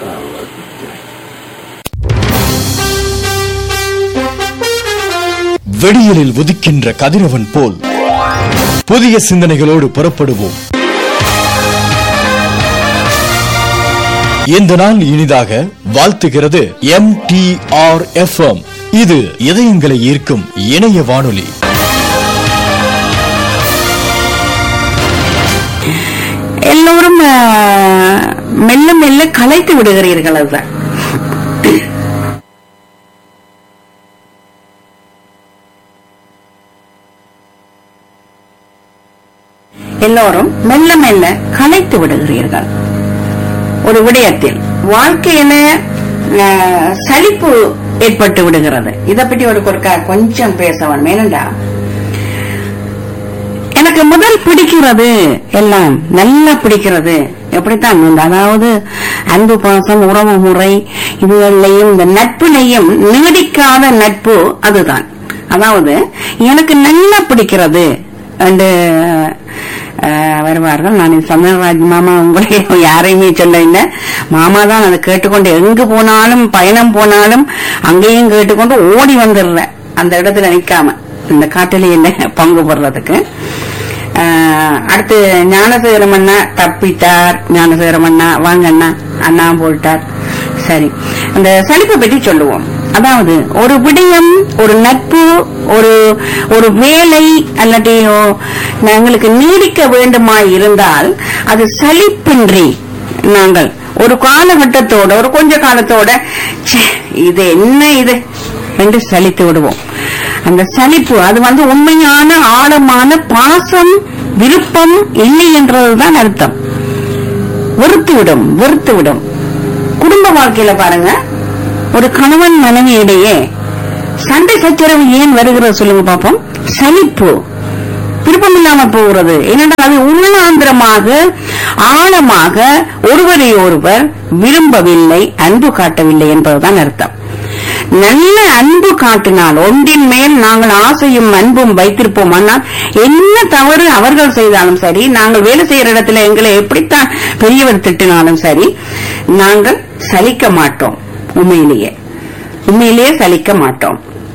வெடியலில் உதிக்கின்ற கதிரவன் போல் புதிய சிந்தனைகளோடு புறப்படுவோம் இந்த நாள் இனிதாக வாழ்த்துகிறது எம் டி ஆர் எஃப் இது இதயங்களை ஈர்க்கும் இணைய வானொலி எல்லோரும் அஹ், மெல்ல மெல்ல கலைத்து விடுகிறீர்கள் அதுதான் எல்லோரும் மெல்ல மெல்ல கலைத்து விடுகிறீர்கள் ஒரு விடயத்தில் வாழ்க்கையில அஹ், சலிப்பு ஏற்பட்டு விடுகிறது இதை பற்றி ஒரு கொற்கா கொஞ்சம் பேச வேணும் ஏனென்றா எனக்கு முதல் பிடிக்கிறது எல்லாம் நல்லா பிடிக்கிறது எப்படித்தான் இந்த அதாவது அன்பு பாசம் உறவு முறை இதுகளையும் இந்த நட்புலையும் நீடிக்காத நட்பு அதுதான் அதாவது எனக்கு நல்லா பிடிக்கிறது என்று அஹ், வருவார்கள் நான் சமயராஜ் மாமா உங்களை யாரையுமே சொல்ல இல்லை மாமா தான் அதை கேட்டுக்கொண்டு எங்கு போனாலும் பயணம் போனாலும் அங்கேயும் கேட்டுக்கொண்டு ஓடி வந்துடுறேன் அந்த இடத்துல நிக்காம இந்த காட்டிலேயே பங்கு போடுறதுக்கு ஆஹ் அடுத்து ஞானசேகரம் அண்ணா தப்பிட்டார் ஞானசேகரம் அண்ணா வாங்க அண்ணா அண்ணா போட்டார் சரி அந்த சலிப்பை பற்றி சொல்லுவோம் அதாவது ஒரு விடயம் ஒரு நட்பு ஒரு ஒரு வேலை அல்லாட்டி ஓ- எங்களுக்கு நீடிக்க வேண்டுமாய் இருந்தால் அது சலிப்பின்றி நாங்கள் ஒரு காலகட்டத்தோட ஒரு கொஞ்ச காலத்தோட ச்சே, இது என்ன இது என்று சலித்து விடுவோம் அந்த சலிப்பு அது வந்து உண்மையான ஆழமான பாசம் விருப்பம் இல்லை என்றதுதான் அர்த்தம் வெறுத்து விடும் வெறுத்து விடும் குடும்ப வாழ்க்கையில பாருங்க ஒரு கணவன் மனைவி இடையே சண்டை சச்சரவு ஏன் வருகிறது சொல்லுங்க பாப்போம் சலிப்பு விருப்பம் இல்லாம போகிறது என்னடா அது உள்ளாந்திரமாக ஆழமாக ஒருவரை ஒருவர் விரும்பவில்லை அன்பு காட்டவில்லை என்பதுதான் அர்த்தம் நல்ல அன்பு காட்டினால் ஒன்றின் மேல் நாங்கள் ஆசையும் அன்பும் வைத்திருப்போம் ஆனால் என்ன தவறு அவர்கள் செய்தாலும் சரி நாங்கள் வேலை செய்யற இடத்துல எங்களை எப்படித்தான் பெரியவர் திட்டினாலும் சரி நாங்கள் சலிக்க மாட்டோம் உண்மையிலேயே உண்மையிலேயே சலிக்க மாட்டோம்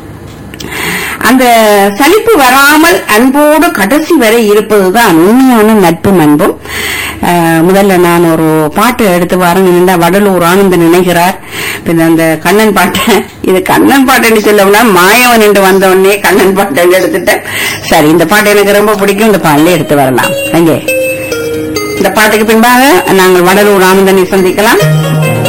அந்த சலிப்பு வராமல் அன்போடு கடைசி வரை இருப்பதுதான் உண்மையான நட்பும் அன்பும் அஹ், முதல்ல நான் ஒரு பாட்டு எடுத்து வரேன் நின்றா வடலூர் ஆனந்த நினைக்கிறார் பின்ன அந்த கண்ணன் பாட்டை இது கண்ணன் பாட்டு சொல்லவுனா மாயவன் என்று வந்த உடனே கண்ணன் பாட்டு எடுத்துட்டேன் சரி இந்த பாட்டு எனக்கு ரொம்ப பிடிக்கும் இந்த பாடலே எடுத்து வரலாம் அங்கே இந்த பாட்டுக்கு பின்பாக நாங்கள் வடலூர் ஆனந்தனை சந்திக்கலாம்